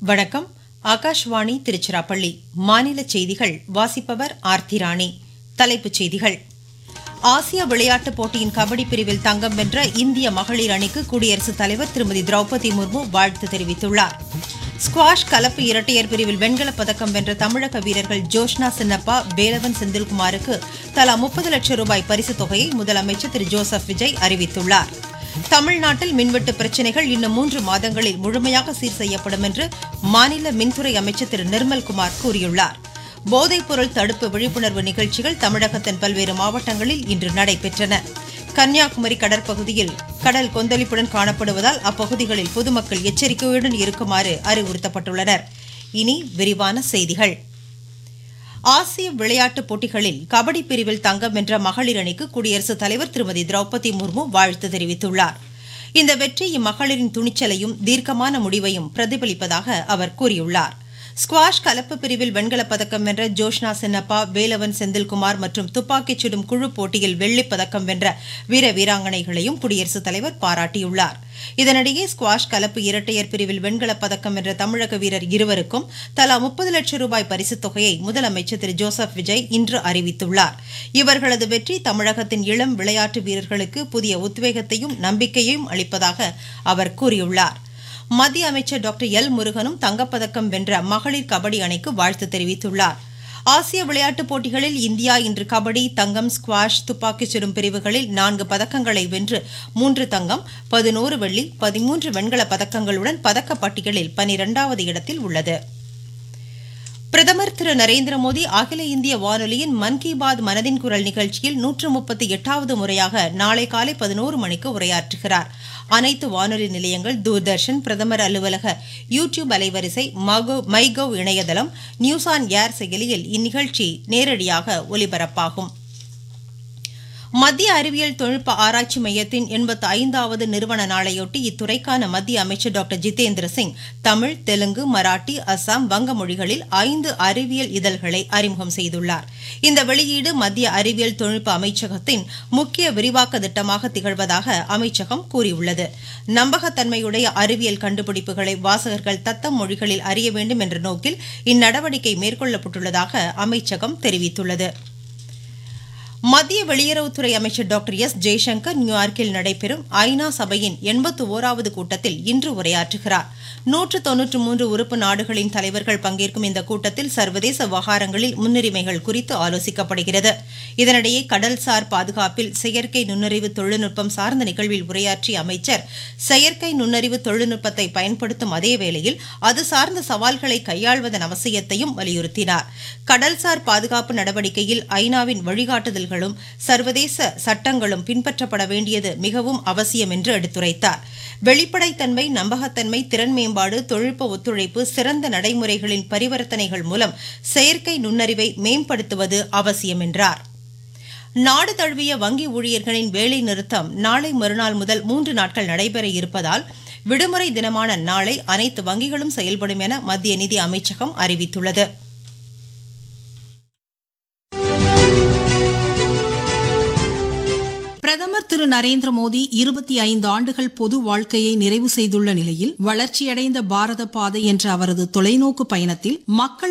வணக்கம் ஆகாஷ்வாணி திருச்சிராப்பள்ளி மாநில செய்திகள் வாசிப்பவர் ஆர்த்தி ராணி தலைப்புச் செய்திகள் ஆசிய விளையாட்டுப் போட்டியின் கபடி பிரிவில் தங்கம் வென்ற இந்திய மகளிர் அணிக்கு குடியரசுத் தலைவர் திருமதி திரௌபதி முர்மு வாழ்த்து தெரிவித்துள்ளார் ஸ்குவாஷ் கலப்பு இரட்டையர் பிரிவில் வெண்கலப் பதக்கம் வென்ற தமிழக வீரர்கள் ஜோஷ்னா சின்னப்பா வேலவன் செந்தில்குமாருக்கு தலா முப்பது லட்சம் ரூபாய் பரிசுத் தொகையை முதலமைச்சர் திரு ஜோசப் விஜய் அறிவித்துள்ளார் தமிழ்நாட்டில் மின்வெட்டு பிரச்சினைகள் இன்னும் மூன்று மாதங்களில் முழுமையாக சீர் செய்யப்படும் என்று மாநில மின்துறை அமைச்சர் திரு நிர்மல்குமார் கூறியுள்ளார் போதைப்பொருள் தடுப்பு விழிப்புணர்வு நிகழ்ச்சிகள் தமிழகத்தின் பல்வேறு மாவட்டங்களில் இன்று நடைபெற்றன கன்னியாகுமரி கடற்பகுதியில் கடல் கொந்தளிப்புடன் காணப்படுவதால் அப்பகுதிகளில் பொதுமக்கள் எச்சரிக்கையுடன் இருக்குமாறு அறிவுறுத்தப்பட்டுள்ளனர் இனி விரிவான செய்திகள் ஆசிய விளையாட்டுப் போட்டிகளில் கபடி பிரிவில் தங்கம் வென்ற மகளிர் அணிக்கு குடியரசுத் தலைவர் திருமதி திரௌபதி முர்மு வாழ்த்து தெரிவித்துள்ளார் இந்த வெற்றி இம்மகளிரின் துணிச்சலையும் தீர்க்கமான முடிவையும் பிரதிபலிப்பதாக அவர் கூறியுள்ளார் ஸ்குவாஷ் கலப்பு பிரிவில் வெண்கலப் பதக்கம் வென்ற ஜோஷ்னா சின்னப்பா வேலவன் செந்தில்குமார் மற்றும் துப்பாக்கிச் சுடும் குழு போட்டியில் வெள்ளிப் பதக்கம் வென்ற வீர வீராங்கனைகளையும் குடியரசுத் தலைவர் பாராட்டியுள்ளார் இதனிடையே ஸ்குவாஷ் கலப்பு இரட்டையர் பிரிவில் வெண்கலப் பதக்கம் வென்ற தமிழக வீரர் இருவருக்கும் தலா முப்பது லட்சம் ரூபாய் பரிசுத் தொகையை முதலமைச்சர் திரு ஜோசப் விஜய் இன்று அறிவித்துள்ளார் இவர்களது வெற்றி தமிழகத்தின் இளம் விளையாட்டு வீரர்களுக்கு புதிய உத்வேகத்தையும் நம்பிக்கையையும் அளிப்பதாக அவர் கூறியுள்ளார் மத்திய அமைச்சர் டாக்டர் எல் முருகனும் தங்கப்பதக்கம் வென்ற மகளிர் கபடி அணிக்கு வாழ்த்து தெரிவித்துள்ளார் ஆசிய விளையாட்டுப் போட்டிகளில் இந்தியா இன்று கபடி தங்கம் ஸ்குவாஷ் துப்பாக்கிச் சுடும் பிரிவுகளில் நான்கு பதக்கங்களை வென்று மூன்று தங்கம் பதினோரு வெள்ளி பதிமூன்று வெண்கலப் பதக்கங்களுடன் பதக்கப்பட்டியலில் பனிரெண்டாவது இடத்தில் உள்ளது பிரதமர் திரு நரேந்திர மோடி அகில இந்திய வானொலியின் மன் கி பாத் மனதின் குரல் நிகழ்ச்சியில் நூற்று முப்பத்தி எட்டாவது முறையாக நாளை காலை பதினோரு மணிக்கு உரையாற்றுகிறார் அனைத்து வானொலி நிலையங்கள் தூர்தர்ஷன் பிரதமர் அலுவலக யூ டியூப் அலைவரிசை மைகவ் இணையதளம் நியூஸ் ஆன் ஏர் செயலியில் இந்நிகழ்ச்சி நேரடியாக ஒலிபரப்பாகும் மத்திய அறிவியல் தொழில்நுட்ப ஆராய்ச்சி மையத்தின் எண்பத்தி ஐந்தாவது நிறுவன நாளையொட்டி இத்துறைக்கான மத்திய அமைச்சர் டாக்டர் ஜிதேந்திர சிங் தமிழ் தெலுங்கு மராட்டி அசாம் வங்க மொழிகளில் ஐந்து அறிவியல் இதழ்களை அறிமுகம் செய்துள்ளார் இந்த வெளியீடு மத்திய அறிவியல் தொழில்நுட்ப அமைச்சகத்தின் முக்கிய விரிவாக்க திட்டமாக திகழ்வதாக அமைச்சகம் கூறியுள்ளது நம்பகத்தன்மையுடைய அறிவியல் கண்டுபிடிப்புகளை வாசகர்கள் தத்தம் மொழிகளில் அறிய வேண்டும் என்ற நோக்கில் இந்நடவடிக்கை மேற்கொள்ளப்பட்டுள்ளதாக அமைச்சகம் தெரிவித்துள்ளது மத்திய வெளியுறவுத்துறை அமைச்சர் டாக்டர் எஸ் ஜெய்சங்கர் நியூயார்க்கில் நடைபெறும் ஐநா சபையின் எண்பத்து ஓராவது கூட்டத்தில் இன்று உரையாற்றுகிறார் நூற்று தொன்னூற்று மூன்று உறுப்பு நாடுகளின் தலைவர்கள் பங்கேற்கும் இந்த கூட்டத்தில் சர்வதேச விவகாரங்களில் முன்னுரிமைகள் குறித்து ஆலோசிக்கப்படுகிறது இதனிடையே கடல்சார் பாதுகாப்பில் செயற்கை நுண்ணறிவு தொழில்நுட்பம் சார்ந்த நிகழ்வில் உரையாற்றிய அமைச்சர் செயற்கை நுண்ணறிவு தொழில்நுட்பத்தை பயன்படுத்தும் அதே வேளையில் அது சார்ந்த சவால்களை கையாள்வதன் அவசியத்தையும் வலியுறுத்தினார் கடல்சார் பாதுகாப்பு நடவடிக்கையில் ஐநாவின் வழிகாட்டுதல்கள் விதிகளும் சர்வதேச சட்டங்களும் பின்பற்றப்பட வேண்டியது மிகவும் அவசியம் என்று எடுத்துரைத்தார் வெளிப்படைத்தன்மை நம்பகத்தன்மை திறன் மேம்பாடு தொழில்நுட்ப ஒத்துழைப்பு சிறந்த நடைமுறைகளின் பரிவர்த்தனைகள் மூலம் செயற்கை நுண்ணறிவை மேம்படுத்துவது அவசியம் என்றார் நாடு தழுவிய வங்கி ஊழியர்களின் வேலை நிறுத்தம் நாளை மறுநாள் முதல் மூன்று நாட்கள் நடைபெற இருப்பதால் விடுமுறை தினமான நாளை அனைத்து வங்கிகளும் செயல்படும் என மத்திய நிதி அமைச்சகம் அறிவித்துள்ளது பிரதமர் திரு நரேந்திர மோடி இருபத்தி ஐந்து ஆண்டுகள் பொது வாழ்க்கையை நிறைவு செய்துள்ள நிலையில் வளர்ச்சியடைந்த பாரத பாதை என்ற அவரது தொலைநோக்கு பயணத்தில் மக்கள்